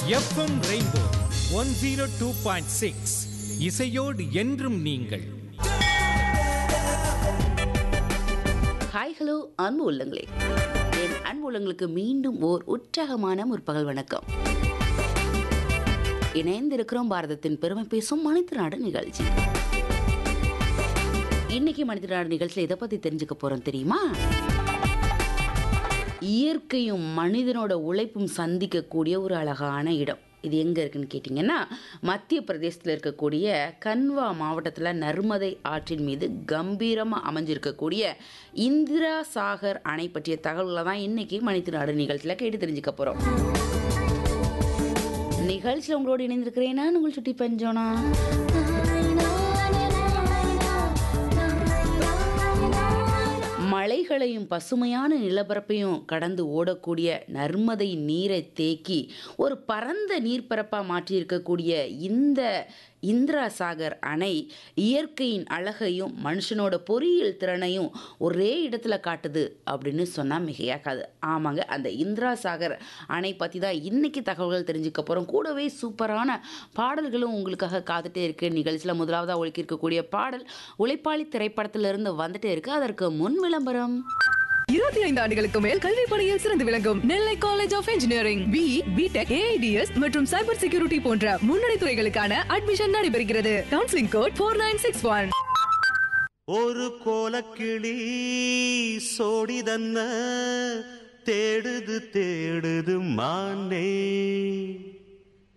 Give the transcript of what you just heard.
FM rainbow one zero two point six இசையோடு என்றும் நீங்கள் ஹாய் ஹலோ அன்பு உள்ளங்களே என் அன்பு உள்ளங்களுக்கு மீண்டும் ஓர் உற்சாகமான முற்பகல் வணக்கம் இணைந்திருக்கிறோம் பாரதத்தின் பெருமை பேசும் மனித நாடு நிகழ்ச்சி இன்னைக்கு மனித நாடு நிகழ்ச்சியில் எதை பற்றி தெரிஞ்சுக்க போகிறோம் தெரியுமா இயற்கையும் மனிதனோட உழைப்பும் சந்திக்கக்கூடிய ஒரு அழகான இடம் இது எங்கே இருக்குன்னு கேட்டிங்கன்னா மத்திய பிரதேசத்தில் இருக்கக்கூடிய கன்வா மாவட்டத்தில் நர்மதை ஆற்றின் மீது கம்பீரமாக அமைஞ்சிருக்கக்கூடிய இந்திரா சாகர் அணை பற்றிய தகவல்களை தான் இன்னைக்கு மனித நாடு நிகழ்ச்சியில் கேட்டு தெரிஞ்சுக்க போகிறோம் நிகழ்ச்சியில் உங்களோடு இணைந்திருக்கிறேன் நான் உங்கள் சுட்டி பஞ்சோனா மலைகளையும் பசுமையான நிலப்பரப்பையும் கடந்து ஓடக்கூடிய நர்மதை நீரை தேக்கி ஒரு பரந்த நீர்ப்பரப்பாக மாற்றியிருக்கக்கூடிய இந்த இந்திரா சாகர் அணை இயற்கையின் அழகையும் மனுஷனோட பொறியியல் திறனையும் ஒரே இடத்துல காட்டுது அப்படின்னு சொன்னால் மிகையாகாது ஆமாங்க அந்த இந்திரா சாகர் அணை பற்றி தான் இன்னைக்கு தகவல்கள் தெரிஞ்சுக்க போகிறோம் கூடவே சூப்பரான பாடல்களும் உங்களுக்காக காத்துட்டே இருக்கு நிகழ்ச்சியில் முதலாவதாக ஒழுக்கி இருக்கக்கூடிய பாடல் உழைப்பாளி திரைப்படத்திலிருந்து வந்துட்டே இருக்கு அதற்கு முன் விளம்பரம் இருபத்தி ஐந்து ஆண்டுகளுக்கு மேல் கல்வி பணியில் சிறந்து விளங்கும் Nellai college of engineering B B Tech AIDS மற்றும் சைபர் செக்யூரிட்டி போன்ற முன்னணி துறைகளுக்கான அட்மிஷன் நடைபெறுகிறது counselling code four nine six one ஒரு கோலக்கிளி சோடிதன்ன தேடுது தேடுது மானே